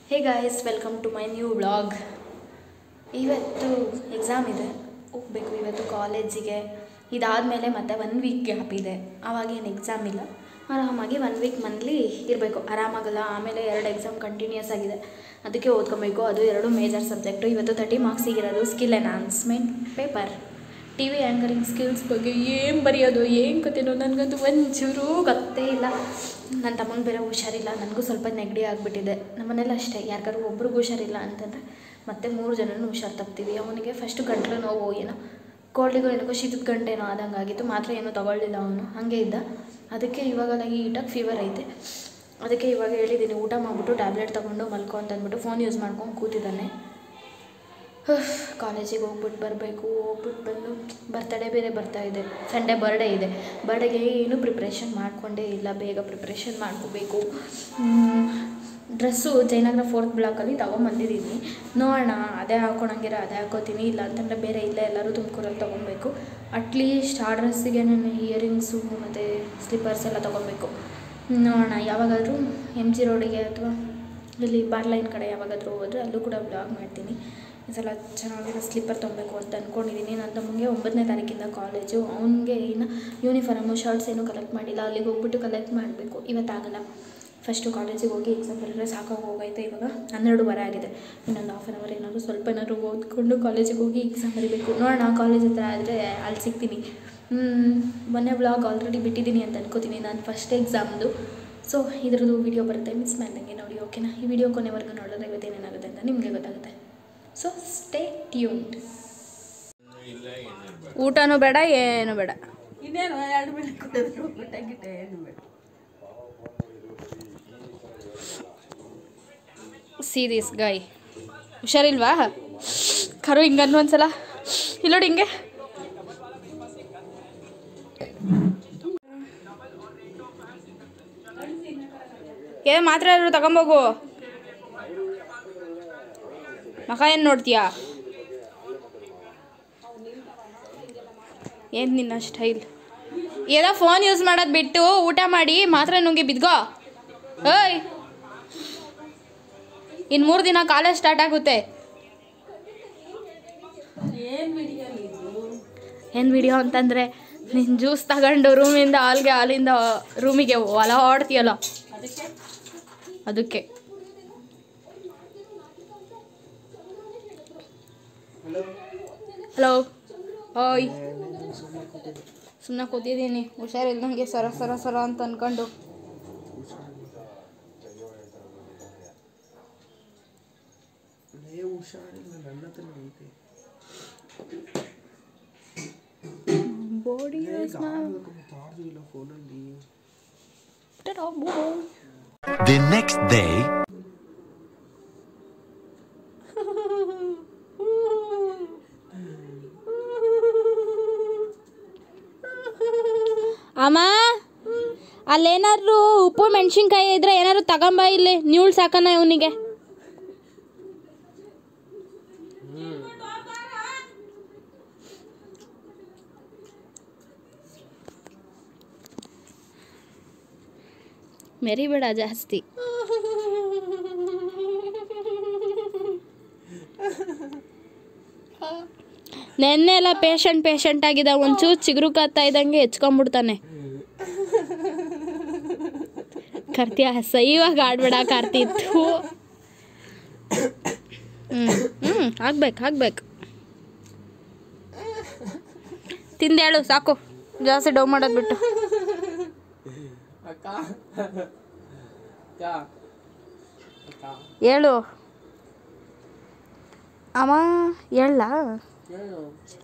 Hey guys welcome to my new vlog ಇವತ್ತು exam ಇದೆ ಹೋಗಬೇಕು ಇವತ್ತು ಕಾಲೇಜಿಗೆ ಇದಾದಮೇಲೆ ಮತ್ತೆ ಒನ್ ವೀಕ್ ಗ್ಯಾಪ್ ಇದೆ ಆವಾಗ ಏನು ಎಕ್ಸಾಮ್ ಇಲ್ಲ ಆರಾಮಾಗಿ ಒನ್ ವೀಕ್ ಮಂತ್ಲಿ ಇರಬೇಕು ಆರಾಮಾಗಲ್ಲ ಆಮೇಲೆ ಎರಡು ಎಕ್ಸಾಮ್ ಕಂಟಿನ್ಯೂಸ್ ಆಗಿದೆ ಅದಕ್ಕೆ ಓದ್ಕೊಬೇಕು ಅದು ಎರಡು ಮೇಜರ್ ಸಬ್ಜೆಕ್ಟು ಇವತ್ತು ತರ್ಟಿ ಮಾರ್ಕ್ಸಿಗಿರೋದು skill enhancement paper T V anchoring skills ಬಗ್ಗೆ ಏನು ಬರೆಯೋದು ಏನು ಕತೆನೋ ನನಗಂತೂ ಒಂಚೂರು ಗೊತ್ತೇ ಇಲ್ಲ ನನ್ನ ತಮ್ಮಂಗೆ ಬೇರೆ ಹುಷಾರಿಲ್ಲ ನನಗೂ ಸ್ವಲ್ಪ ನೆಗಡಿ ಆಗಿಬಿಟ್ಟಿದೆ ನಮ್ಮನೇಲಿ ಅಷ್ಟೇ ಯಾರಿಗಾರು ಒಬ್ರಿಗೂ ಹುಷಾರಿಲ್ಲ ಅಂತಂದರೆ ಮತ್ತೆ ಮೂರು ಜನನೂ ಹುಷಾರು ತಪ್ತೀವಿ ಅವನಿಗೆ ಫಸ್ಟು ಗಂಟ್ಲು ನೋವು ಏನೋ ಕೋಲ್ಡಿಗೂ ಏನಕ್ಕೋ ಶೀತದ ಗಂಟೇನೋ ಆದಂಗೆ ಆಗಿತ್ತು ಮಾತ್ರ ಏನೂ ತಗೊಳ್ಳಿಲ್ಲ ಅವನು ಹಾಗೆ ಇದ್ದ ಅದಕ್ಕೆ ಇವಾಗ ಲೈಟಾಗಿ ಫೀವರ್ ಐತೆ ಅದಕ್ಕೆ ಇವಾಗ ಹೇಳಿದ್ದೀನಿ ಊಟ ಮಾಡಿಬಿಟ್ಟು ಟ್ಯಾಬ್ಲೆಟ್ ತೊಗೊಂಡು ಮಲ್ಕೊ ಅಂತ ಅಂದ್ಬಿಟ್ಟು ಫೋನ್ ಯೂಸ್ ಮಾಡ್ಕೊಂಡು ಕೂತಿದ್ದಾನೆ ಕಾಲೇಜಿಗೆ ಹೋಗ್ಬಿಟ್ಟು ಬರಬೇಕು ಹೋಗ್ಬಿಟ್ಟು ಬಂದು ಬರ್ತಡೇ ಬೇರೆ ಬರ್ತಾ ಇದೆ ಸಂಡೇ ಬರ್ಡೇ ಇದೆ ಬರ್ಡೇಗೆ ಏನೂ ಪ್ರಿಪ್ರೇಷನ್ ಮಾಡಿಕೊಂಡೇ ಇಲ್ಲ ಬೇಗ ಪ್ರಿಪ್ರೇಷನ್ ಮಾಡ್ಕೋಬೇಕು ಡ್ರೆಸ್ಸು ಜಯನಗರ ಫೋರ್ತ್ ಬ್ಲಾಕಲ್ಲಿ ತೊಗೊಂಬಂದಿದ್ದೀನಿ ನೋಡೋಣ ಅದೇ ಹಾಕೊಳಂಗಿರ ಅದೇ ಹಾಕೋತೀನಿ ಇಲ್ಲ ಅಂತಂದರೆ ಬೇರೆ ಇಲ್ಲೇ ಎಲ್ಲರೂ ತುಮಕೂರಲ್ಲಿ ತೊಗೊಬೇಕು ಅಟ್ಲೀಸ್ಟ್ ಆ ಡ್ರೆಸ್ಸಿಗೆ ನನ್ನ ಇಯರಿಂಗ್ಸು ಮತ್ತು ಸ್ಲಿಪ್ಪರ್ಸ್ ಎಲ್ಲ ತೊಗೊಬೇಕು ನೋಡೋಣ ಯಾವಾಗಾದರೂ ಎಮ್ ಜಿ ರೋಡಿಗೆ ಅಥವಾ ಇಲ್ಲಿ ಬಾರ್ಲೈನ್ ಕಡೆ ಯಾವಾಗಾದರೂ ಹೋದರೆ ಅಲ್ಲೂ ಕೂಡ ಬ್ಲಾಗ್ ಮಾಡ್ತೀನಿ ಈ ಸಲ ಚೆನ್ನಾಗಿರೋ ಸ್ಲಿಪ್ಪರ್ ತೊಗೊಬೇಕು ಅಂತ ಅಂದ್ಕೊಂಡಿದ್ದೀನಿ ನನ್ನ ತಮ್ಮಂಗೆ ಒಂಬತ್ತನೇ ತಾರೀಕಿಂದ ಕಾಲೇಜು ಅವನಿಗೆ ಇನ್ನು ಯೂನಿಫಾರ್ಮು ಶರ್ಟ್ಸ್ ಏನೂ ಕಲೆಕ್ಟ್ ಮಾಡಿಲ್ಲ ಅಲ್ಲಿಗೆ ಹೋಗ್ಬಿಟ್ಟು ಕಲೆಕ್ಟ್ ಮಾಡಬೇಕು ಇವತ್ತಾಗಲ್ಲ ಫಸ್ಟು ಕಾಲೇಜಿಗೆ ಹೋಗಿ ಎಕ್ಸಾಮ್ ಬರೆದ್ರೆ ಸಾಕಾಗಿ ಹೋಗೈತೆ ಇವಾಗ ಹನ್ನೆರಡುವರೆ ಆಗಿದೆ ಇನ್ನೊಂದು ಹಾಫ್ ಆನ್ ಅವರ್ ಏನಾದರೂ ಸ್ವಲ್ಪ ಏನಾದರೂ ಓದ್ಕೊಂಡು ಕಾಲೇಜಿಗೆ ಹೋಗಿ ಎಕ್ಸಾಮ್ ಬರೀಬೇಕು ನೋಡೋಣ ಕಾಲೇಜ್ ಹತ್ರ ಆದರೆ ಅಲ್ಲಿ ಸಿಗ್ತೀನಿ ಮೊನ್ನೆ ಬ್ಲಾಗ್ ಆಲ್ರೆಡಿ ಬಿಟ್ಟಿದ್ದೀನಿ ಅಂತ ಅನ್ಕೋತೀನಿ ನಾನು ಫಸ್ಟ್ ಎಕ್ಸಾಮ್ದು ಸೊ ಇದ್ರದ್ದು ವೀಡಿಯೋ ಬರುತ್ತೆ ಮಿಸ್ ಮಾಡ್ದಂಗೆ ನೋಡಿ ಓಕೆನಾ ಈ ವಿಡಿಯೋ ಕೊನೆವರೆಗೂ ನೋಡಿದ್ರೆ ಇವತ್ತೇನೇನಾಗುತ್ತೆ ಅಂತ ನಿಮಗೆ ಗೊತ್ತಾಗುತ್ತೆ ಸೊ ಸ್ಟೇ ಟ್ಯೂನ್ಡ್ ಊಟನೂ ಬೇಡ ಏನು ಬೇಡ ಇನ್ನೇನು ಎರಡು ಬೆಳೆ ಕೊಟ್ಟಿದ್ರು ಊಟ ಗಿಟ್ಟ ಏನು ಬೇಡ ಸೀರೀಸ್ ಗಾಯ್ ಹುಷಾರಿಲ್ವಾ ಕರು ಹಿಂಗನ್ನು ಒಂದ್ಸಲ ಇಲ್ಲೋಡಿ ಹಿಂಗೆ ಏ ಮಾತ್ರ ಆದ್ರೂ ತಗೊಂಬೋಗು ಮಕ ಏನು ನೋಡ್ತೀಯಾ ಏನು ನಿನ್ನ ಸ್ಟೈಲ್ ಏನೋ ಫೋನ್ ಯೂಸ್ ಮಾಡೋದು ಬಿಟ್ಟು ಊಟ ಮಾಡಿ ಮಾತ್ರ ನುಂಗಿ ಬಿದ್ಗೋ ಓಯ್ ಇನ್ನು ಮೂರು ದಿನ ಕಾಲೇಜ್ ಸ್ಟಾರ್ಟ್ ಆಗುತ್ತೆ ಏನು ವಿಡಿಯೋ ಇದು ಏನು ವಿಡಿಯೋ ಅಂತಂದರೆ ನಿನ್ನ ಜ್ಯೂಸ್ ತಗೊಂಡು ರೂಮಿಂದ ಹಾಲ್ಗೆ ಹಾಲಿಂದ ರೂಮಿಗೆ ಹೊಲ ಆಡ್ತೀಯಲ್ಲ ಅದಕ್ಕೆ ಅದಕ್ಕೆ ಹಲೋ ಓಯ್ ಸುಮ್ಮನೆ ಕೂತಿದ್ದೀನಿ ಹುಷಾರಿಲ್ದಂಗೆ ಸರ ಸರ ಸರ ಅಂತ ಅನ್ಕೊಂಡು ಬಾಡಿ The next day, ಅಮ್ಮ ಅಲ್ಲೇನಾದ್ರು ಉಪ್ಪು ಮೆಣಸಿನ್ಕಾಯಿ ಇದ್ರೆ ಏನಾದ್ರು ತಗೊಂಬ ಇಲ್ಲಿ ನೀಳು ಸಾಕನ ಇವನಿಗೆ ಮೆರಿಬೇಡ ಜಾಸ್ತಿ ನೆನ್ನೆ ಎಲ್ಲ ಪೇಷಂಟ್ ಪೇಷಂಟ್ ಆಗಿದೆ ಒಂಚೂರು ಚಿಗುರು ಕತ್ತಾ ಇದ್ದಂಗೆ ಹೆಚ್ಕೊಂಡ್ಬಿಡ್ತಾನೆ ಕರ್ತಿಯ ಸೈವಾಗ ಆಡ್ಬೇಡ ಕಾರ್ತಿತ್ತು ಹ್ಞೂ ಹ್ಞೂ ಆಗ್ಬೇಕು ಆಗ್ಬೇಕು ತಿಂದೇಳು ಸಾಕು ಜಾಸ್ತಿ ಡೌ ಮಾಡೋದು ಬಿಟ್ಟು ಅಕ್ಕ ಅಕ್ಕ ಅಕ್ಕ ಹೇಳು ಅಮ್ಮ ಹೇಳ ಏನು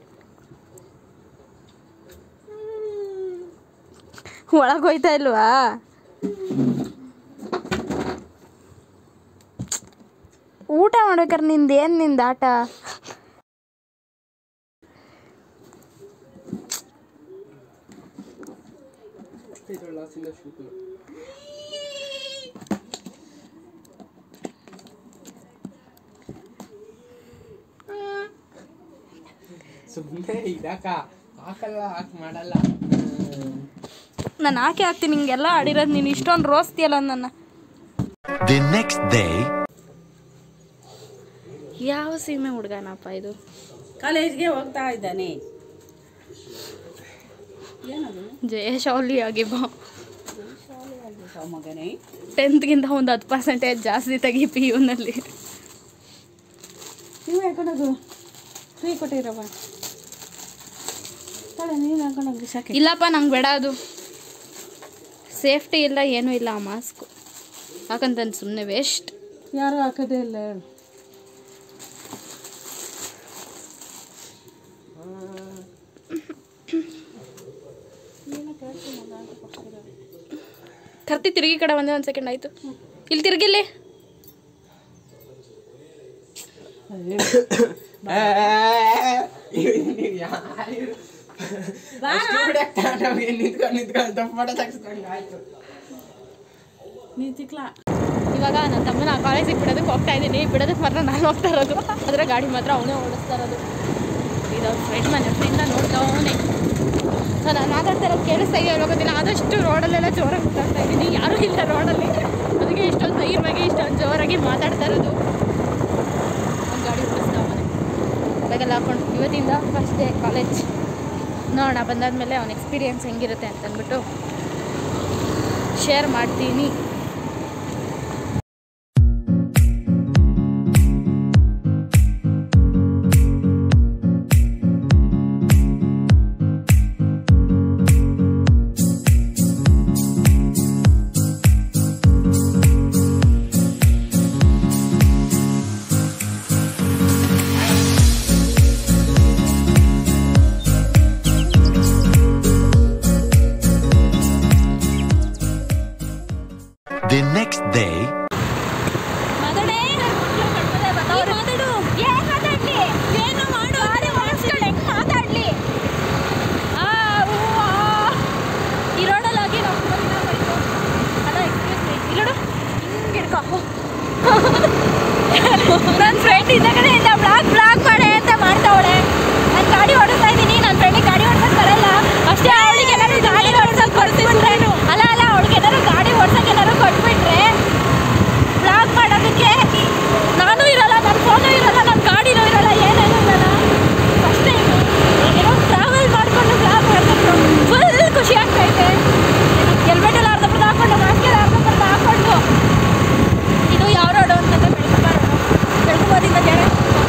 ಒಳಗೆ ಹೋಯ್ತಾ ಇಲ್ವಾ ಊಟ ಮಾಡ್ಬೇಕಾರೆ ನಿಂದ ಏನು ನಿಂದ ಆಟ ಇದ್ರಲ್ಲ ಸಿಂದ ಶೂಟು ಸುಮ್ಮನೆ ಇದಕ್ಕ ಹಾಕಲ್ಲ ಹಾಕಿ ಮಾಡಲ್ಲ ನಾನು ಹಾಕಿ ಹಾಕ್ತೀನಿ ಹಿಂಗೆಲ್ಲ ಆಡಿರೋದು ನೀನು ಇಷ್ಟೊಂದು ರೋಸ್ತಿಯಲ್ಲ ನನ್ನ the next day, ಯಾವ ಸೀಮೆ ಹುಡುಗನಪ್ಪ ಇದು ಕಾಲೇಜ್ಗೆ ಹೋಗ್ತಾ ಇದ್ದಾನೆ ಏನದು ಜಯಶಾಲಿ ಆಗಿ ಬಾ ಮಗನೇ ಟೆಂತ್ಗಿಂತ ಒಂದು ಹತ್ತು ಪರ್ಸೆಂಟೇಜ್ ಜಾಸ್ತಿ ತೆಗಿ ಪಿ ಯುನಲ್ಲಿ ನೀವು ಹಾಕೊಂಡೋಗು ಫ್ರೀ ಕೊಟ್ಟಿರವ ತಳೆ ನೀನು ಹಾಕೊಂಡೋಗಿ ಸಾಕೆ ಇಲ್ಲಪ್ಪ ನಂಗೆ ಬೇಡ ಅದು ಸೇಫ್ಟಿ ಇಲ್ಲ ಏನೂ ಇಲ್ಲ ಆ ಮಾಸ್ಕು ಯಾಕಂತ ಸುಮ್ಮನೆ ವೇಸ್ಟ್ ಯಾರು ಹಾಕೋದೇ ಇಲ್ಲ ಹೇಳು ಕರ್ತಿ ತಿರುಗಿ ಕಡೆ ಒಂದೇ ಒಂದು ಸೆಕೆಂಡ್ ಆಯಿತು ಇಲ್ಲಿ ತಿರುಗಿಲ್ಲಿ ನಿಂತಿಕ್ಲಾ ಇವಾಗ ನನ್ನ ತಮ್ಮನ ಕಾಲೇಜಿಗೆ ಬಿಡೋದಕ್ಕೆ ಹೋಗ್ತಾ ಇದ್ದೀನಿ ಬಿಡೋದಕ್ಕೆ ಮಾತ್ರ ನಾನು ಹೋಗ್ತಾ ಇರೋದು ಅದರ ಗಾಡಿ ಮಾತ್ರ ಅವನೇ ಓಡಿಸ್ತಾ ಇರೋದು ಇದು ಫ್ರೆಂಡ್ ಮನೆ ಫ್ರೆಂಡ್ನ ನೋಡ್ತಾವನೇ ಸೊ ನಾನು ಮಾತಾಡ್ತಾ ಇರೋದು ಕೇಳಿಸ್ತಾ ಇದೆಯೋ ಇಲ್ಲೋ ಗೊತ್ತಿಲ್ಲ ಆದಷ್ಟು ರೋಡಲ್ಲೆಲ್ಲ ಜೋರಾಗಿ ಮಾತಾಡ್ತಾ ಇದ್ದೀನಿ ಯಾರೂ ಇಲ್ಲ ರೋಡಲ್ಲಿ ಅದಕ್ಕೆ ಇಷ್ಟೊಂದು ಧೈರ್ಯವಾಗಿ ಇಷ್ಟೊಂದು ಜೋರಾಗಿ ಮಾತಾಡ್ತಾ ಇರೋದು ಒಂದು ಗಾಡಿ ಓಡಿಸ್ತಾ ಅವನೇ ಬ್ಯಾಗೆಲ್ಲ ಹಾಕೊಂಡು ಇವತ್ತಿಂದ ಫಸ್ಟ್ ಡೇ ಕಾಲೇಜ್ ನೋಡೋಣ ಬಂದಾದ್ಮೇಲೆ ಅವನ ಎಕ್ಸ್ಪೀರಿಯನ್ಸ್ ಹೆಂಗಿರುತ್ತೆ ಅಂತ ಅಂದ್ಬಿಟ್ಟು ಶೇರ್ ಮಾಡ್ತೀನಿ The next day, ಮಾತಾಡೇ ಮಾತಾಡು ಏನು ಮಾತಾಡ್ಲಿ ಏನು ಮಾಡು ಗಾಡಿ ಓಡಿಸ್ಕೊಂಡು ಹೆಂಗೆ ಮಾತಾಡ್ಲಿ ಆ ಹೂ, ಆ. ಈ ರೋಡಲ್ಲಿ ಹೋಗಿ ನಾವು ತುಂಬ ದಿನ ಆಗೋಯ್ತು ಅಲ್ಲ ಎಕ್ಸ್ಕ್ಯೂಸ್ ಮೀ ಇಲ್ಲೋಡು ಹಿಂಗೆ ಹಿಡ್ಕೊ ನನ್ನ ಫ್ರೆಂಡ್ ಇದ್ದ ಕಡೆಯಿಂದ ಬ್ಲಾಕ್ ಬ್ಲಾಕ್ ಮಾಡೆ ಅಂತ ಮಾಡ್ತಾವಳೆ ನಾನು ಗಾಡಿ ಓಡಿಸ್ತಾ ಇದ್ದೀನಿ ನನ್ನ ಫ್ರೆಂಡಿಗೆ ಗಾಡಿ ಓಡಿಸೋಕೆ ಬರಲ್ಲ ಅಷ್ಟೇ ಅವಳಿಗೆ ಏನಾದ್ರು ಗಾಡಿ ಓಡಿಸೋಕೆ ಬರ್ತಿದ್ರೆ ಅಲ್ಲ ಅಲ್ಲ ಅವಳಿಗೆ ಏನಾದ್ರು ಗಾಡಿ ಓಡಿಸೋಕೆ ಏನಾದ್ರು ಕೊಟ್ಬಿಟ್ರೆ ಬ್ಲಾಗ್ ಮಾಡೋದಕ್ಕೆ ನಾನು ಇರಲ್ಲ ನನ್ನ ಫೋನು ಇರಲ್ಲ ನನ್ನ ಗಾಡಿನೂ ಇರಲ್ಲ ಏನೇನೂ ಇರಲ್ಲ ಫಸ್ಟ್ ಟೈಮ್ ಏನೋ ಟ್ರಾವೆಲ್ ಮಾಡಿಕೊಂಡು ಬ್ಲಾಗ್ ಮಾಡಬೇಕು ಫುಲ್ ಖುಷಿ ಆಗ್ತೈತೆ ಹೆಲ್ಮೆಟ್ ಎಲ್ಲ ಅರ್ಧ ಬರ್ದು ಹಾಕೊಂಡು ಮಾಸ್ಕ್ ಎಲ್ಲ ಅರ್ಧ ಬರ್ದು ಹಾಕೊಂಡು ಇದು ಯಾವ ರೋಡು ಅಂತಂದ್ರೆ ಬೆಳಕುಂಬ ರೋಡು ಬೆಳಕುಂಬದಿಂದ ಜಡೆ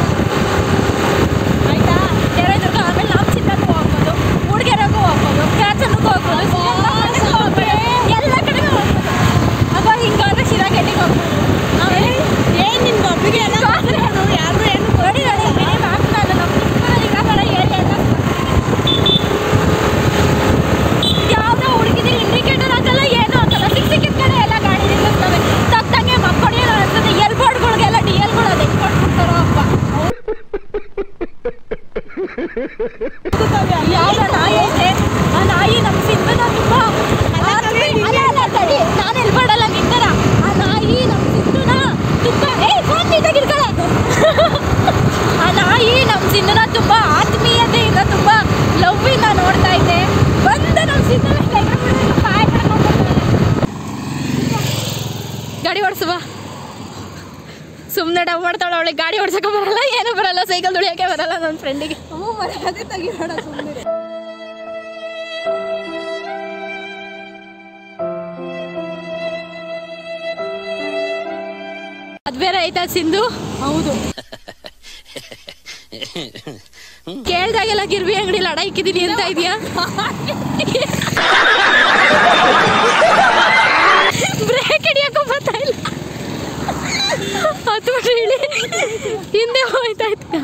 ಆಯ್ತಾ ಜಡೆದುರ್ಗ ಆಮೇಲೆ ನಾವು ಚಿನ್ನಕ್ಕೂ ಹೋಗ್ಬೋದು ಮೂಡಿಗೆರೆಗೂ ಹೋಗ್ಬೋದು ಕ್ಯಾಚನ್ಗೂ ಹೋಗ್ಬೋದು ಶ್ರೀರಂಗಪಟ್ಟಣಕ್ಕೂ ಹೋಗ್ಬೋದು ಎಲ್ಲ ಕಡೆಗೂ ಹೋಗ್ಬೋದು ಅಪ್ಪ ಹಿಂಗಾದ್ರೆ ಶಿರಾಗೆಡ್ಡಿಗೆ ಹೋಗ್ಬೋದು ಆಮೇಲೆ ಏನು ನಿನ್ಗೆ ಒಬ್ಬಿಗೆ ಎಲ್ಲ ಯಾರು ಏನು ನೋಡಿ ನೋಡಿ ಮಿನಿ ಮ್ಯಾಪ್ ನಾನು ನಮ್ಮ ಚಿಕ್ಕಮಗಳೂರು ಇರೋ ಕಡೆ ಏರಿಯಾ ಎಲ್ಲ ಯಾವುದೋ ಹುಡುಗಿದು ಇಂಡಿಕೇಟರ್ ಹಾಕಲ್ಲ ಏನೂ ಹಾಕಲ್ಲ ಸಿಕ್ ಸಿಕ್ಕಿದ ಕಡೆ ಎಲ್ಲ ಗಾಡಿ ನಿಲ್ಲಿಸ್ತವೆ ತಕ್ಕಂಗೆ ಮಕ್ಕಳು ಅನ್ಸುತ್ತೆ ಎಲ್ ಬೋರ್ಡ್ಗಳಿಗೆಲ್ಲ ಡಿ ಎಲ್ಗಳು ಅದು ಹೆಂಗೆ ಕೊಟ್ಬಿಡ್ತಾರೋ ಅಪ್ಪ ಯಾವ ನಾಯಿ ಐತೆ ಆ ನಾಯಿ ನಮ್ಮ ಸಿಂಧನ ತುಂಬಾ ಅಲ್ಲ ಅಲ್ಲ ತಡಿ ನಾನು ಎಲ್ಲಿ ಮಾಡಲ್ಲ ನಿಂತರ ಆ ನಾಯಿ ನಮ್ಮ ಸಿಂಧುನ ತುಂಬಾ ಏ ಫೋನ್ ನೀಟಾಗಿರ್ಕಳೆ ಆ ನಾಯಿ ನಮ್ಮ ಸಿಂಧುನ ತುಂಬಾ ಆತ್ಮೀಯತೆಯಿಂದ ತುಂಬಾ ಲವ್ ಇಂದ ನೋಡ್ತಾ ಇದೆ ಬಂದ ನಮ್ಮ ಸಿಂಧುನ ಬಾಯ್ ಗಾಡಿ ಓಡಿಸುವ ಸುಮ್ಮನೆ ಡವ್ ಮಾಡ್ತಾಳೆ ಅವಳಿಗೆ ಗಾಡಿ ಓಡ್ಸಕ್ಕೆ ಬರಲ್ಲ ಏನೂ ಬರಲ್ಲ ಸೈಕಲ್ ತುಳಿಯೋಕೆ ಬರಲ್ಲ ನನ್ನ ಫ್ರೆಂಡಿಗೆ ಅದೇ ತೆಗಿಬೇಡ ಸುಮ್ಮನೆ ಅದ್ ಬೇರೆ ಆಯ್ತಾ ಸಿಂಧು ಹೌದು ಕೇಳ್ದಾಗೆಲ್ಲ ಗಿರ್ವಿ ಅಂಗಡಿ ಲಡ ಇಕ್ಕಿದೀನಿ ಅಂತ ಇದೆಯಾ ಬ್ರೇಕ್ ಹಿಡಿಯಕ್ಕೂ ಬರ್ತಾ ಇಲ್ಲ ಹತ್ತು ಹೇಳಿ ಹಿಂದೆ ಹೋಯ್ತಾ ಇತ್ತು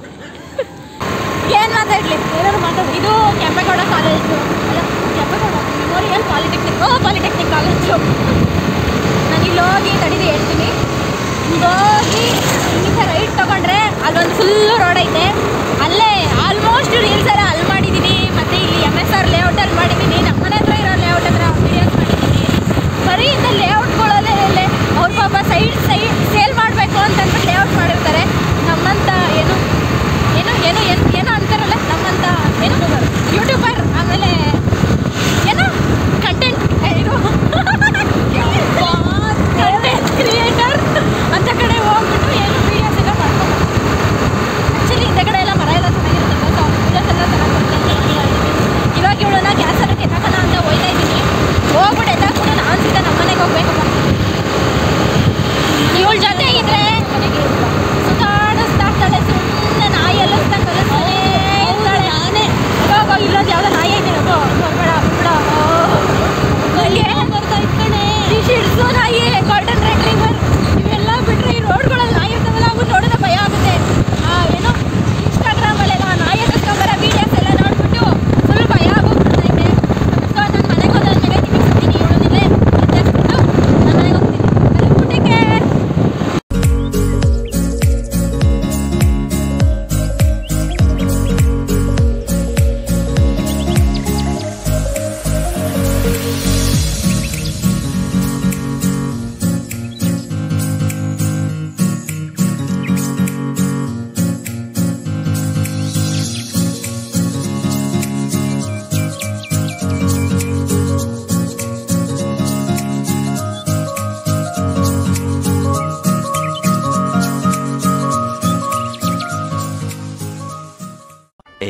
ಏನ್ ಮಾತಾಡ್ಲಿ ಏನಾದ್ರು ಮಾತಾಡಿ ಇದು ಕೆಂಪೇಗೌಡ ಕಾಲೇಜು ಅಲ್ಲ Kempegowda memorial polytechnic oh polytechnic college ನಾನು ಇಲ್ಲಿ ಹೋಗಿ ತಡೀರಿ ಹೇಳ್ತೀನಿ ಹಿಂಗ್ ಹೋಗಿ ಹಿಂಗೆ ರೈಟ್ ತಗೊಂಡ್ರೆ ಅಲ್ಲೊಂದು ಫುಲ್ಲು ರೋಡ್ ಐತೆ ಅಲ್ಲೇ ಆಲ್ಮೋಸ್ಟ್ ರೀಲ್ಸ್ ಎಲ್ಲ ಅಲ್ಲಿ ಮಾಡಿದ್ದೀನಿ ಮತ್ತೆ ಇಲ್ಲಿ ಎಮ್ ಎಸ್ ಆರ್ ಲೇಔಟಲ್ಲಿ ಮಾಡಿದ್ದೀನಿ ನಮ್ಮ ಮನೆ ಹತ್ರ ಇರೋ ಲೇಔಟ್ ಹತ್ರ ವಿಡಿಯೋಸ್ ಮಾಡಿದ್ದೀನಿ ಬರೀ ಇಂದ ಲೇಔಟ್ಗಳಲ್ಲೇ ಇಲ್ಲೇ ಅವ್ರ ಪಾಪ ಸೈಡ್ ಸೈಡ್ ಸೇಲ್ ಮಾಡಬೇಕು ಅಂತ ಅಂದ್ಬಿಟ್ಟು ಲೇಔಟ್ ಮಾಡಿರ್ತಾರೆ ನಮ್ಮಂತ ಏನು ಏನು ಏನು ಏನು ಏನೋ ಅಂತಾರಲ್ಲ ನಮ್ಮಂತ ಏನು ಯೂಟ್ಯೂಬರ್ ಆಮೇಲೆ ಏನು ಕಂಟೆಂಟ್ ಇದು ಕಂಟೆಂಟ್ ಕ್ರಿಯೇಟರ್ ಅಂತ ಕಡೆ ಹೋಗ್ಬಿಟ್ಟು ಏನು ವೀಡಿಯೋಸ್ ಎಲ್ಲ ಮಾಡ್ಕೊಂಡು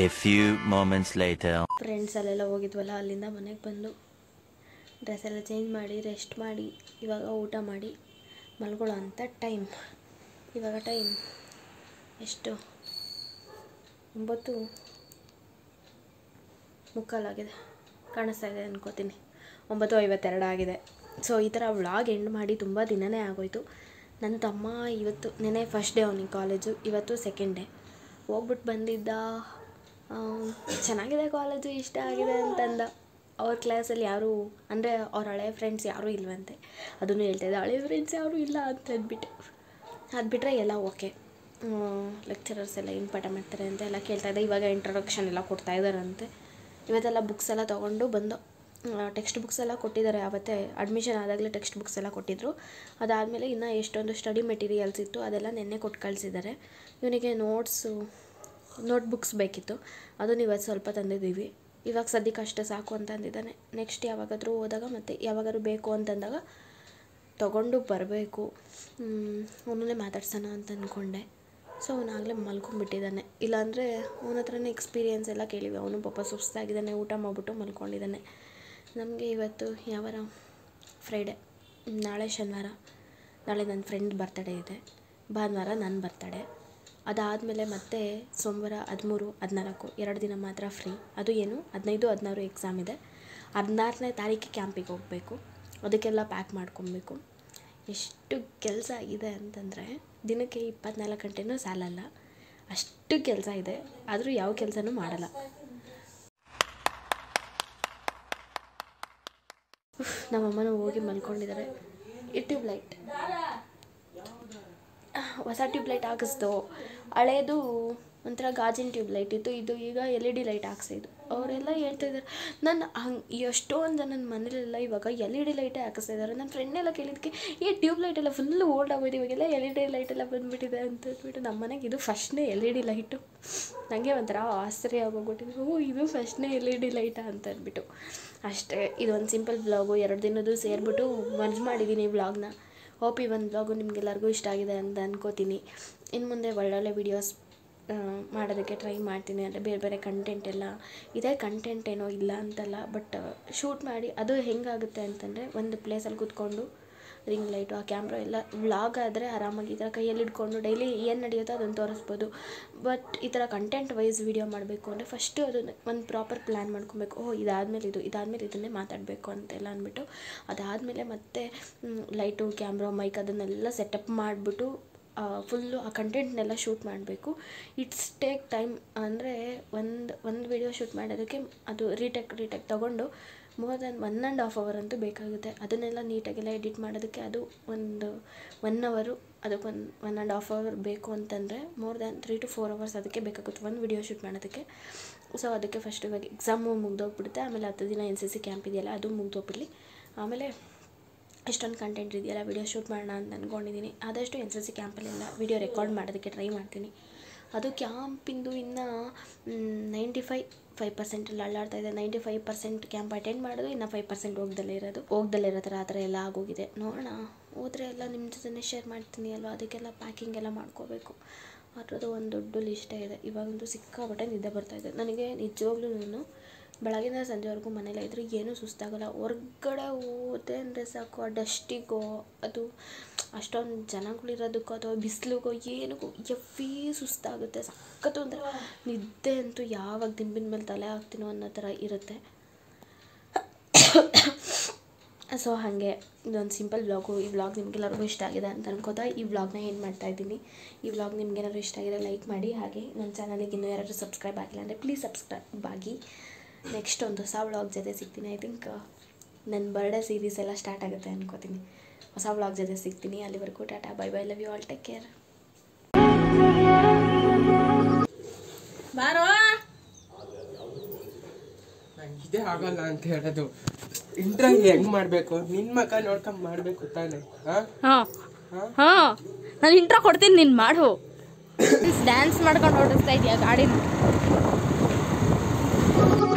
A few moments later. Friends ಅಲ್ಲೆಲ್ಲ ಹೋಗಿದ್ವಲ್ಲ ಅಲ್ಲಿಂದ ಮನೆಗೆ ಬಂದು ಡ್ರೆಸ್ ಎಲ್ಲ ಚೇಂಜ್ ಮಾಡಿ ರೆಸ್ಟ್ ಮಾಡಿ ಇವಾಗ ಊಟ ಮಾಡಿ ಮಲ್ಕೊಳ್ಳೋ ಅಂಥ ಟೈಮ್ ಇವಾಗ ಟೈಮ್ ಎಷ್ಟು ಒಂಬತ್ತು ಮುಕ್ಕಾಲಾಗಿದೆ ಕಾಣಿಸ್ತಾ ಇದೆ ಅನ್ಕೋತೀನಿ ಒಂಬತ್ತು ಐವತ್ತೆರಡು ಆಗಿದೆ ಸೊ ಈ ಥರ ವ್ಲಾಗ್ ಎಂಡ್ ಮಾಡಿ ತುಂಬ ದಿನವೇ ಆಗೋಯ್ತು ನನ್ನ ತಮ್ಮ ಇವತ್ತು ನೆನೆ ಫಸ್ಟ್ ಡೇ ಅವನಿಗೆ ಕಾಲೇಜು ಇವತ್ತು ಸೆಕೆಂಡ್ ಡೇ ಹೋಗ್ಬಿಟ್ಟು ಬಂದಿದ್ದ ಆ, ಚೆನ್ನಾಗಿದೆ ಕಾಲೇಜು ಇಷ್ಟ ಆಗಿದೆ ಅಂತಂದ ಅವ್ರ ಕ್ಲಾಸಲ್ಲಿ ಯಾರೂ ಅಂದರೆ ಅವ್ರ ಹಳೆಯ ಫ್ರೆಂಡ್ಸ್ ಯಾರೂ ಇಲ್ವಂತೆ ಅದನ್ನು ಹೇಳ್ತಾ ಇದ್ದೆ ಹಳೆಯ ಫ್ರೆಂಡ್ಸ್ ಯಾರೂ ಇಲ್ಲ ಅಂತ ಅಂದ್ಬಿಟ್ಟು ಅದು ಬಿಟ್ಟರೆ ಎಲ್ಲ ಓಕೆ ಲೆಕ್ಚರರ್ಸ್ ಎಲ್ಲ ಏನು ಪಾಠ ಮಾಡ್ತಾರೆ ಅಂತ ಎಲ್ಲ ಕೇಳ್ತಾ ಇದ್ದೆ ಇವಾಗ ಇಂಟ್ರೊಡಕ್ಷನ್ ಎಲ್ಲ ಕೊಡ್ತಾ ಇದ್ದಾರಂತೆ ಇವತ್ತೆಲ್ಲ ಬುಕ್ಸ್ ಎಲ್ಲ ತೊಗೊಂಡು ಬಂದು ಟೆಕ್ಸ್ಟ್ ಬುಕ್ಸ್ ಎಲ್ಲ ಕೊಟ್ಟಿದ್ದಾರೆ ಆವತ್ತೇ ಅಡ್ಮಿಷನ್ ಆದಾಗಲೇ ಟೆಕ್ಸ್ಟ್ ಬುಕ್ಸ್ ಎಲ್ಲ ಕೊಟ್ಟಿದ್ದರು ಅದಾದಮೇಲೆ ಇನ್ನು ಎಷ್ಟೊಂದು ಸ್ಟಡಿ ಮೆಟೀರಿಯಲ್ಸ್ ಇತ್ತು ಅದೆಲ್ಲ ನೆನ್ನೆ ಕೊಟ್ಟು ಕಳಿಸಿದ್ದಾರೆ ಇವನಿಗೆ ನೋಟ್ಸು ನೋಟ್ ಬುಕ್ಸ್ ಬೇಕಿತ್ತು ಅದನ್ನು ಇವತ್ತು ಸ್ವಲ್ಪ ತಂದಿದ್ದೀವಿ ಇವಾಗ ಸದ್ಯಕ್ಕೆ ಅಷ್ಟೇ ಸಾಕು ಅಂತ ಅಂದಿದ್ದಾನೆ ನೆಕ್ಸ್ಟ್ ಯಾವಾಗಾದರೂ ಹೋದಾಗ ಮತ್ತೆ ಯಾವಾಗಾದ್ರೂ ಬೇಕು ಅಂತಂದಾಗ ತೊಗೊಂಡು ಬರಬೇಕು ಅವನನ್ನೇ ಮಾತಾಡ್ಸೋಣ ಅಂತ ಅಂದ್ಕೊಂಡೆ ಸೊ ಅವನಾಗಲೇ ಮಲ್ಕೊಂಡ್ಬಿಟ್ಟಿದ್ದಾನೆ ಇಲ್ಲಾಂದರೆ ಅವನ ಹತ್ರನೇ ಎಕ್ಸ್ಪೀರಿಯನ್ಸ್ ಎಲ್ಲ ಕೇಳಿವಿ ಅವನು ಪಾಪ ಸುಸ್ತಾಗಿದ್ದಾನೆ ಊಟ ಮಾಡಿಬಿಟ್ಟು ಮಲ್ಕೊಂಡಿದ್ದಾನೆ ನಮಗೆ ಇವತ್ತು ಯಾವಾರ ಫ್ರೈಡೆ ನಾಳೆ ಶನಿವಾರ ನಾಳೆ ನನ್ನ ಫ್ರೆಂಡ್ ಬರ್ತಡೇ ಇದೆ ಭಾನುವಾರ ನನ್ನ ಬರ್ತಡೇ ಅದಾದಮೇಲೆ ಮತ್ತೆ ಸೋಮವಾರ ಹದಿಮೂರು ಹದಿನಾಲ್ಕು ಎರಡು ದಿನ ಮಾತ್ರ ಫ್ರೀ ಅದು ಏನು ಹದಿನೈದು ಹದಿನಾರು ಎಕ್ಸಾಮ್ ಇದೆ ಹದಿನಾರನೇ ತಾರೀಕಿಗೆ ಕ್ಯಾಂಪಿಗೆ ಹೋಗಬೇಕು ಅದಕ್ಕೆಲ್ಲ ಪ್ಯಾಕ್ ಮಾಡ್ಕೊಬೇಕು ಎಷ್ಟು ಕೆಲಸ ಇದೆ ಅಂತಂದರೆ ದಿನಕ್ಕೆ ಇಪ್ಪತ್ನಾಲ್ಕು ಗಂಟೆನೂ ಸಾಲಲ್ಲ ಅಷ್ಟು ಕೆಲಸ ಇದೆ ಆದರೂ ಯಾವ ಕೆಲಸನೂ ಮಾಡಲ್ಲ ಉಫ್, ನಮ್ಮಮ್ಮನೂ ಹೋಗಿ ಮಲ್ಕೊಂಡಿದ್ದಾರೆ ಈ ಟ್ಯೂಬ್ ಲೈಟ್ ಹೊಸ ಟ್ಯೂಬ್ ಲೈಟ್ ಹಾಕಿಸ್ದು ಹಳೇದು ಒಂಥರ ಗಾಜಿನ ಟ್ಯೂಬ್ ಲೈಟ್ ಇತ್ತು ಇದು ಈಗ ಎಲ್ ಇ ಡಿ ಲೈಟ್ ಹಾಕ್ಸಿದ್ದು ಅವರೆಲ್ಲ ಹೇಳ್ತಾ ಇದ್ದಾರೆ ನಾನು ಹಂಗೆ ಎಷ್ಟೊಂದು ಜನ ನನ್ನ ಮನೇಲೆಲ್ಲ ಇವಾಗ ಎಲ್ ಇ ಡಿ ಲೈಟೇ ಹಾಕಿಸ್ತಾ ಇದ್ದಾರೆ ನನ್ನ ಫ್ರೆಂಡ್ನೆಲ್ಲ ಕೇಳಿದ್ದಕ್ಕೆ ಈ ಟ್ಯೂಬ್ ಲೈಟ್ ಎಲ್ಲ ಫುಲ್ ಓಲ್ಡ್ ಆಗೋಯ್ತು ಇವಾಗೆಲ್ಲ ಎಲ್ ಇ ಡಿ ಲೈಟ್ ಎಲ್ಲ ಬಂದುಬಿಟ್ಟಿದೆ ಅಂತ ಅಂದ್ಬಿಟ್ಟು ನಮ್ಮ ಮನೆಗೆ ಇದು ಫಸ್ಟ್ನೇ ಎಲ್ ಇ ಡಿ ಲೈಟು ನನಗೆ ಒಂಥರ ಆಶ್ಚರ್ಯ ಆಗೋಗ್ಬಿಟ್ಟಿದೆ ಓ ಇದು ಫಸ್ಟ್ನೇ ಎಲ್ ಇ ಡಿ ಲೈಟಾ ಅಂತ ಅಂದ್ಬಿಟ್ಟು ಅಷ್ಟೇ ಇದೊಂದು ಸಿಂಪಲ್ ಬ್ಲಾಗು ಎರಡು ದಿನದ್ದು ಸೇರಿಬಿಟ್ಟು ಮರ್ಜ್ ಮಾಡಿದ್ದೀನಿ ವ್ಲಾಗ್ನ ಹೋಪ್ ಈ ಒಂದು ಬ್ಲಾಗು ನಿಮಗೆಲ್ಲರಿಗೂ ಇಷ್ಟ ಆಗಿದೆ ಅಂತ ಅನ್ಕೋತೀನಿ ಇನ್ನು ಮುಂದೆ ಒಳ್ಳೊಳ್ಳೆ ವೀಡಿಯೋಸ್ ಮಾಡೋದಕ್ಕೆ ಟ್ರೈ ಮಾಡ್ತೀನಿ ಅಂದರೆ ಬೇರೆ ಬೇರೆ ಕಂಟೆಂಟ್ ಎಲ್ಲ ಇದೇ ಕಂಟೆಂಟ್ ಏನೋ ಇಲ್ಲ ಅಂತಲ್ಲ ಬಟ್ ಶೂಟ್ ಮಾಡಿ ಅದು ಹೆಂಗಾಗುತ್ತೆ ಅಂತಂದರೆ ಒಂದು ಪ್ಲೇಸಲ್ಲಿ ಕೂತ್ಕೊಂಡು ರಿಂಗ್ ಲೈಟು ಆ ಕ್ಯಾಮ್ರಾ ಎಲ್ಲ ವ್ಲಾಗ್ ಆದರೆ ಆರಾಮಾಗಿ ಈ ಥರ ಕೈಯಲ್ಲಿ ಹಿಡ್ಕೊಂಡು ಡೈಲಿ ಏನು ನಡೆಯುತ್ತೋ ಅದನ್ನು ತೋರಿಸ್ಬೋದು ಬಟ್ ಈ ಥರ ಕಂಟೆಂಟ್ ವೈಸ್ ವೀಡಿಯೋ ಮಾಡಬೇಕು ಅಂದರೆ ಫಸ್ಟು ಅದನ್ನು ಒಂದು ಪ್ರಾಪರ್ ಪ್ಲ್ಯಾನ್ ಮಾಡ್ಕೊಬೇಕು ಓ ಇದಾದಮೇಲೆ ಇದು ಇದಾದಮೇಲೆ ಇದನ್ನೇ ಮಾತಾಡಬೇಕು ಅಂತೆಲ್ಲ ಅಂದ್ಬಿಟ್ಟು ಅದಾದಮೇಲೆ ಮತ್ತೆ ಲೈಟು ಕ್ಯಾಮ್ರಾ ಮೈಕ್ ಅದನ್ನೆಲ್ಲ ಸೆಟಪ್ ಮಾಡಿಬಿಟ್ಟು ಫುಲ್ಲು ಆ ಕಂಟೆಂಟ್ನೆಲ್ಲ ಶೂಟ್ ಮಾಡಬೇಕು ಇಟ್ಸ್ ಟೇಕ್ ಟೈಮ್ ಅಂದರೆ ಒಂದು ಒಂದು ವಿಡಿಯೋ ಶೂಟ್ ಮಾಡೋದಕ್ಕೆ ಅದು ರೀಟೆಕ್ ರೀಟೆಕ್ ತೊಗೊಂಡು more than one and half hour ಅಂತೂ ಬೇಕಾಗುತ್ತೆ ಅದನ್ನೆಲ್ಲ ನೀಟಾಗೆಲ್ಲ ಎಡಿಟ್ ಮಾಡೋದಕ್ಕೆ ಅದು ಒಂದು ಒನ್ ಅವರು ಅದಕ್ಕೊಂದು ಒನ್ ಆ್ಯಂಡ್ ಹಾಫ್ ಅವರ್ ಬೇಕು ಅಂತಂದರೆ more than three to four hours ಅದಕ್ಕೆ ಬೇಕಾಗುತ್ತೆ ಒಂದು ವಿಡಿಯೋ ಶೂಟ್ ಮಾಡೋದಕ್ಕೆ ಸೊ ಅದಕ್ಕೆ ಫಸ್ಟ್ ಇವಾಗ ಎಕ್ಸಾಮು ಮುಗ್ದೋಗ್ಬಿಡುತ್ತೆ ಆಮೇಲೆ ಹತ್ತು ದಿನ ಎನ್ ಸಿ ಸಿ ಕ್ಯಾಂಪ್ ಇದೆಯಲ್ಲ ಅದು ಮುಗ್ದೋಗ್ಬಿಡಲಿ ಆಮೇಲೆ ಎಷ್ಟೊಂದು ಕಂಟೆಂಟ್ ಇದೆಯಲ್ಲ ವಿಡಿಯೋ ಶೂಟ್ ಮಾಡೋಣ ಅಂತ ಅಂದ್ಕೊಂಡಿದ್ದೀನಿ ಆದಷ್ಟು ಎನ್ ಸಿ ಸಿ ಕ್ಯಾಂಪಲ್ಲೆಲ್ಲ ವಿಡಿಯೋ ರೆಕಾರ್ಡ್ ಮಾಡೋದಕ್ಕೆ ಟ್ರೈ ಮಾಡ್ತೀನಿ ಅದು ಕ್ಯಾಂಪಿಂದು ಇನ್ನು ನೈಂಟಿ ಫೈ ಫೈವ್ ಪರ್ಸೆಂಟಲ್ಲಿ ಅಳ್ಳಾಡ್ತಾ ಇದೆ ninety five percent camp attend ಮಾಡೋದು ಇನ್ನು ಫೈವ್ ಪರ್ಸೆಂಟ್ ಹೋಗ್ದಲ್ಲೇ ಇರೋದು ಹೋಗ್ದಲ್ಲೇ ಇರೋ ಥರ ಆ ಥರ ಎಲ್ಲ ಆಗೋಗಿದೆ ನೋಡೋಣ ಹೋದರೆ ಎಲ್ಲ ನಿಮ್ಮ ಜೊತೆ ಶೇರ್ ಮಾಡ್ತೀನಿ ಅಲ್ವಾ ಅದಕ್ಕೆಲ್ಲ ಪ್ಯಾಕಿಂಗ್ ಎಲ್ಲ ಮಾಡ್ಕೋಬೇಕು ಅದ್ರದ್ದು ಒಂದು ದೊಡ್ಡ ಲಿಸ್ಟೇ ಇದೆ ಇವಾಗಂತೂ ಸಿಕ್ಕಾಪಟ್ಟೆ ನಿದ್ದೆ ಬರ್ತಾಯಿದೆ ನನಗೆ ನಿಜವಾಗ್ಲೂ ನಾನು ಬೆಳಗಿಂದ ಸಂಜೆವರೆಗೂ ಮನೇಲೇ ಇದ್ದರೆ ಏನೂ ಸುಸ್ತಾಗಲ್ಲ ಹೊರ್ಗಡೆ ಹೋದೆ ಅಂದರೆ ಸಾಕು ಆ ಡಸ್ಟಿಗೋ ಅದು ಅಷ್ಟೊಂದು ಜನಗಳಿರೋದಕ್ಕೋ ಅಥವಾ ಬಿಸಿಲಿಗೋ ಏನಕ್ಕೋ ಎವ್ವಿ ಸುಸ್ತಾಗುತ್ತೆ ಸಖತ್ತು ಒಂಥರ ನಿದ್ದೆ ಅಂತೂ ಯಾವಾಗ ದಿಂಬಿನ ಮೇಲೆ ತಲೆ ಹಾಕ್ತೀನೋ ಅನ್ನೋ ಥರ ಇರುತ್ತೆ ಸೊ ಹಾಗೆ ಇದೊಂದು ಸಿಂಪಲ್ ವ್ಲಾಗು ಈ ವ್ಲಾಗ್ ನಿಮಗೆಲ್ಲರಿಗೂ ಇಷ್ಟ ಆಗಿದೆ ಅಂತ ಅನ್ಕೋತಾ ಈ ವ್ಲಾಗ್ನ ಏನು ಮಾಡ್ತಾ ಇದ್ದೀನಿ ಈ ವ್ಲಾಗ್ ನಿಮ್ಗೇನಾದ್ರು ಇಷ್ಟ ಆಗಿದೆ ಲೈಕ್ ಮಾಡಿ ಹಾಗೆ ನನ್ನ ಚಾನಲಿಗೆ ಇನ್ನೂ ಯಾರಾದರೂ ಸಬ್ಸ್ಕ್ರೈಬ್ ಆಗಿಲ್ಲ ಅಂದರೆ ಪ್ಲೀಸ್ ಸಬ್ಸ್ಕ್ರೈಬ್ ಆಗಿ ನೆಕ್ಸ್ಟ್ ಒಂದು ಹೊಸ ವ್ಲಾಗ್ ಜೊತೆ ಸಿಗ್ತೀನಿ ಐ ಥಿಂಕ್ ನನ್ನ ಬರ್ಡೇ ಸೀರೀಸ್ ಎಲ್ಲ ಸ್ಟಾರ್ಟ್ ಆಗುತ್ತೆ ಅನ್ಕೋತೀನಿ ಹೊಸ ವ್ಲಾಗ್ ಜೊತೆ ಸಿಗ್ತೀನಿ ಅಲ್ಲಿವರೆಗೂ tata bye bye love you all take care ಬಾರೋ ನಂಗೆ ಇದೇ ಆಗಲ್ಲ ಅಂತ ಹೇಳೋದು ಇಂಟರ್ವ್ಯೂ ಹೆಂಗ್ ಮಾಡ್ಬೇಕು ನಿನ್ ಮಕ ನೋಡ್ಕೊಂಡ್ ಮಾಡ್ಬೇಕು ತಾನೆ ಹಾ ಹಾಂ ಹಾಂ ನಾನು ಇಂಟ್ರೋ ಕೊಡ್ತೀನಿ ನೀನು ಮಾಡು ಡ್ಯಾನ್ಸ್ ಮಾಡ್ಕೊಂಡು ಓಡಿಸ್ತಾ ಇದೆಯಾ ಗಾಡಿನ